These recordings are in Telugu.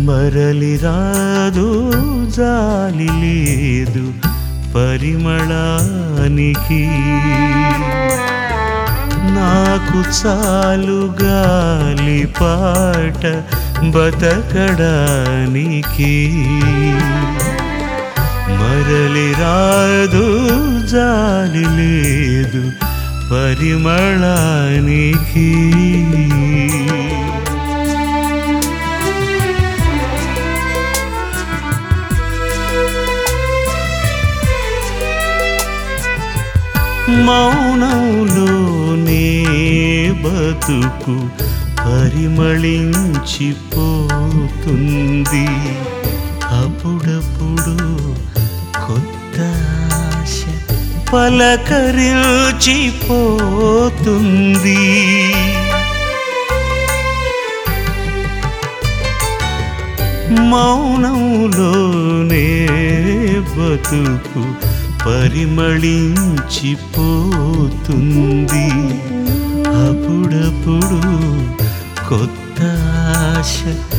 మరలి రాదు జాలి లేదు పరిమళానికి నాకు చాలు గాలి పాట బతకడానికి మరలి రాదు జాలి లేదు పరిమళానికి మౌనంలోనే బతుకు పరిమళించిపోతుంది అప్పుడప్పుడు కొత్త ఆశ పలకరిల్చిపోతుంది మౌనంలోనే బతుకు పరిమళించిపోతుంది అప్పుడప్పుడు కొత్త ఆశ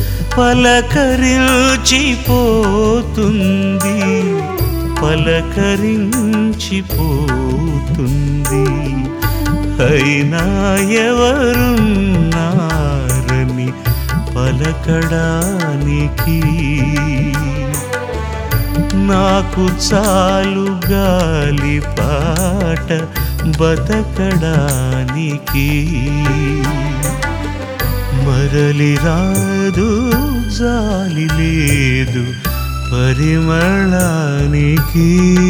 పలకరిల్చిపోతుంది పలకరించిపోతుంది అయినా ఎవరున్నారని పలకడానికి నాకు చాలు గాలి పాట బతకడానికి మరలి రాదు జాలి లేదు పరిమళానికి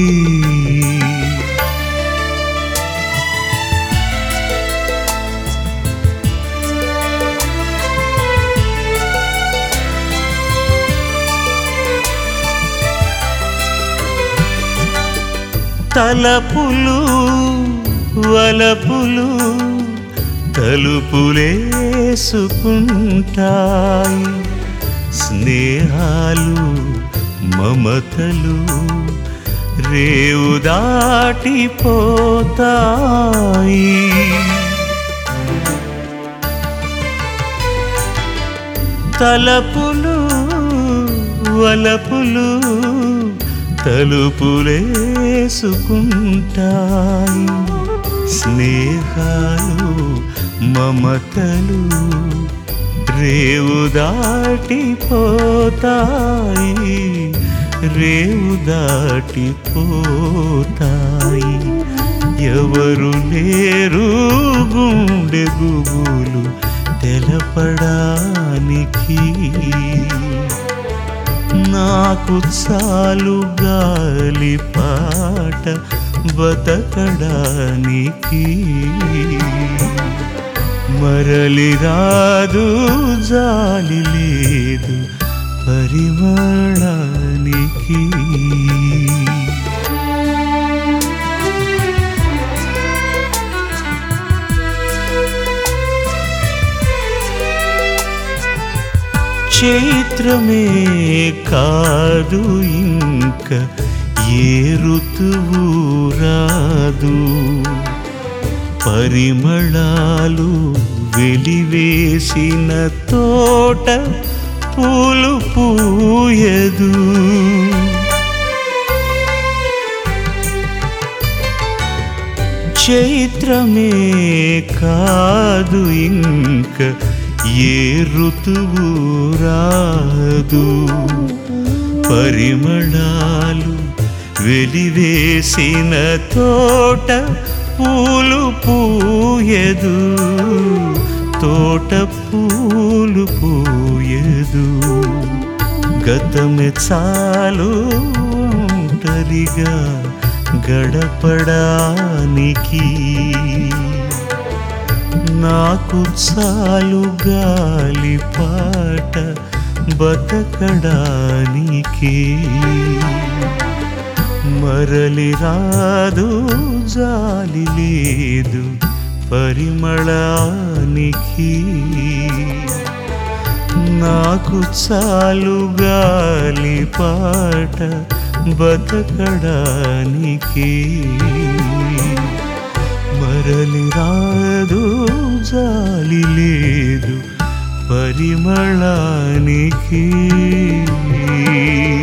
తలపులు వలపులు తలుపులేసుకుంటాయి స్నేహాలు మమతలు రేవు దాటిపోతాయి తలపులు వలపులు తలుపులేసుకుంటాయి స్నేహాలు మమతలు రేవు దాటిపోతాయి రేవు దాటిపోతాయి ఎవరు లేరు గుండె గుబులు తెలపడానికి నాకు చాలు గాలి పాట బతకడానికి మరలి రాదు జాలి లేదు పరిమళానికి చైత్రమే కాదు ఇంక ఏ ఋతువు రాదు పరిమళాలు వెలివేసిన తోట పూలు పూయదు చైత్రమే కాదు ఇంక ఏ ఋతువు రాదు పరిమళాలు వెలివేసిన తోట పూలు పూయదు తోట పూలు పూయదు గతమే చాలు ఒంటరిగా గడపడానికి నాకు చాలు గాలి పాట బతకడానికి మరలి రాదు జాలి లేదు పరిమళానికి నాకు చాలు గాలి పాట బతకడానికి మరలి రాదు జాలి లేదు పరిమళానికి